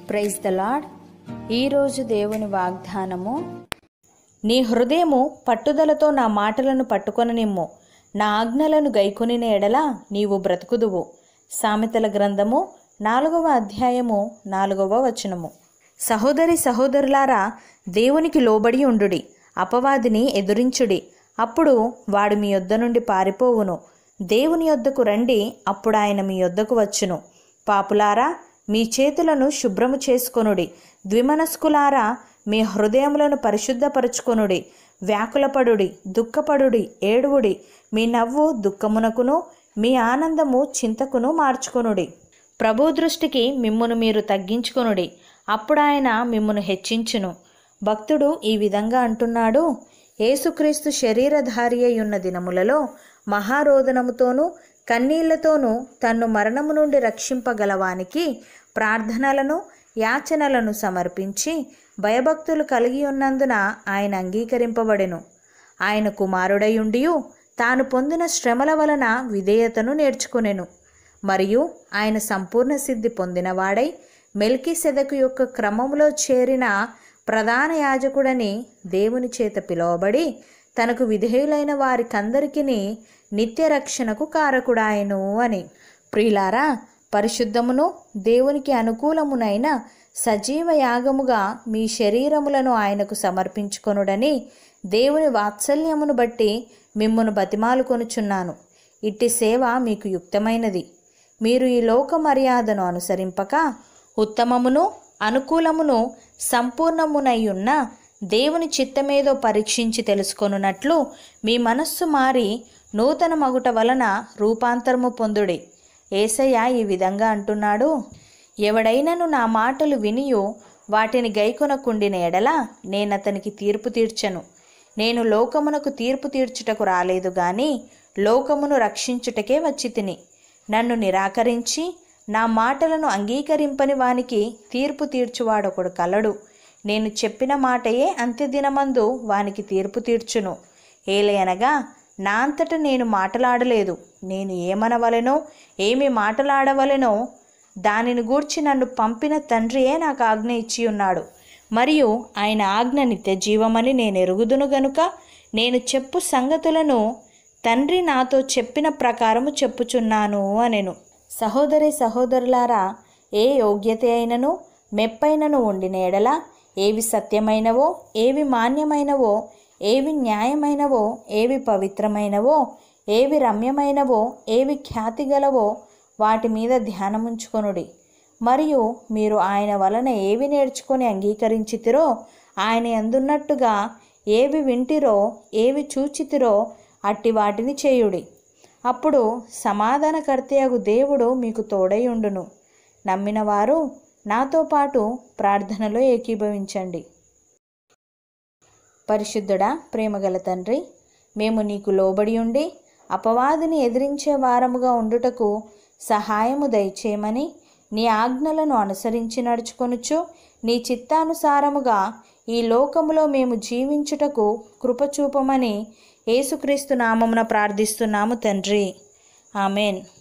praise the lord ఈరోజు దేవుని వాగ్దానము నీ హృదయము పట్టుదలతో నా మాటలను పట్టుకొననిమ్ము నా ఆజ్ఞలను గైకొనిన ఎడల నీవు బ్రతుకుదువు సామెతల గ్రంథము నాలుగవ అధ్యాయము నాలుగవ వచనము సహోదరి సహోదరులారా దేవునికి లోబడి ఉండుడి అపవాదిని ఎదురించుడి అప్పుడు వాడు మీ యొద్ద నుండి పారిపోవును దేవుని యొద్దకు రండి అప్పుడు ఆయన మీ యొద్దకు వచ్చును పాపులారా మీ చేతులను శుభ్రము చేసుకొనుడి ద్విమనస్కులారా మీ హృదయములను పరిశుద్ధపరచుకొనుడి వ్యాకులపడుడి దుఃఖపడుడి ఏడువుడి మీ నవ్వు దుఃఖమునకును మీ ఆనందము చింతకును మార్చుకొనుడి ప్రభు దృష్టికి మిమ్మును మీరు తగ్గించుకొనుడి అప్పుడు ఆయన మిమ్మును హెచ్చించును భక్తుడు ఈ విధంగా అంటున్నాడు యేసుక్రీస్తు శరీరధారి అయి ఉన్న దినములలో మహారోదనముతోనూ కన్నీళ్లతోనూ తన్ను మరణము నుండి రక్షింపగలవానికి ప్రార్థనలను యాచనలను సమర్పించి భయభక్తులు కలిగి ఉన్నందున ఆయన అంగీకరింపబడెను ఆయన కుమారుడయుండియు తాను పొందిన శ్రమల వలన విధేయతను నేర్చుకొనెను మరియు ఆయన సంపూర్ణ సిద్ధి పొందినవాడై మెల్కి సెదకు యొక్క క్రమములో చేరిన ప్రధాన యాజకుడని దేవుని చేత పిలువబడి తనకు విధేయులైన వారికందరికీ నిత్య రక్షణకు కారకుడాయను అని ప్రియులారా పరిశుద్ధమును దేవునికి అనుకూలమునైన సజీవ యాగముగా మీ శరీరములను ఆయనకు సమర్పించుకొనుడని దేవుని వాత్సల్యమును బట్టి మిమ్మును బతిమాలు కొనుచున్నాను ఇట్టి సేవ మీకు యుక్తమైనది మీరు ఈ లోక మర్యాదను అనుసరింపక ఉత్తమమును అనుకూలమును సంపూర్ణమునయ్యున్న దేవుని చిత్తమేదో పరీక్షించి తెలుసుకొనున్నట్లు మీ మనస్సు మారి నూతన మగుట వలన రూపాంతరము పొందుడి ఏసయ్య ఈ విధంగా అంటున్నాడు ఎవడైనను నా మాటలు వినియు వాటిని గైకొనకుండిన ఎడల నేనతనికి తీర్పు తీర్చను నేను లోకమునకు తీర్పు తీర్చుటకు రాలేదు గాని లోకమును రక్షించుటకే వచ్చి తిని నన్ను నిరాకరించి నా మాటలను అంగీకరింపని వానికి తీర్పు తీర్చువాడొకడు కలడు నేను చెప్పిన మాటయే అంత్యదినమందు వానికి తీర్పు తీర్చును ఏలయనగా నా అంతట నేను మాటలాడలేదు నేను ఏమనవలెనో ఏమి మాటలాడవలెనో దానిని గూర్చి నన్ను పంపిన తండ్రియే నాకు ఆజ్ఞ ఇచ్చి ఉన్నాడు మరియు ఆయన ఆజ్ఞ నిత్య జీవమని నేను ఎరుగుదును గనుక నేను చెప్పు సంగతులను తండ్రి నాతో చెప్పిన ప్రకారము చెప్పుచున్నాను అనెను సహోదరి సహోదరులారా ఏ యోగ్యత అయినను మెప్పైనను ఉండిన ఎడల ఏవి సత్యమైనవో ఏవి మాన్యమైనవో ఏవి న్యాయమైనవో ఏవి పవిత్రమైనవో ఏవి రమ్యమైనవో ఏవి ఖ్యాతి గలవో వాటి మీద ధ్యానముంచుకొనుడి మరియు మీరు ఆయన వలన ఏవి నేర్చుకొని అంగీకరించితిరో ఆయన ఎందున్నట్టుగా ఏవి వింటిరో ఏవి చూచితిరో అట్టి వాటిని చేయుడి అప్పుడు సమాధానకర్తయగు దేవుడు మీకు తోడై ఉండును నమ్మిన వారు నాతో పాటు ప్రార్థనలో ఏకీభవించండి పరిశుద్ధుడా ప్రేమగల తండ్రి మేము నీకు లోబడి ఉండి అపవాదిని ఎదిరించే వారముగా ఉండుటకు సహాయము దయచేయమని నీ ఆజ్ఞలను అనుసరించి నడుచుకొనుచు నీ చిత్తానుసారముగా ఈ లోకములో మేము జీవించుటకు కృపచూపమని యేసుక్రీస్తు నామమున ప్రార్థిస్తున్నాము తండ్రి ఆమెన్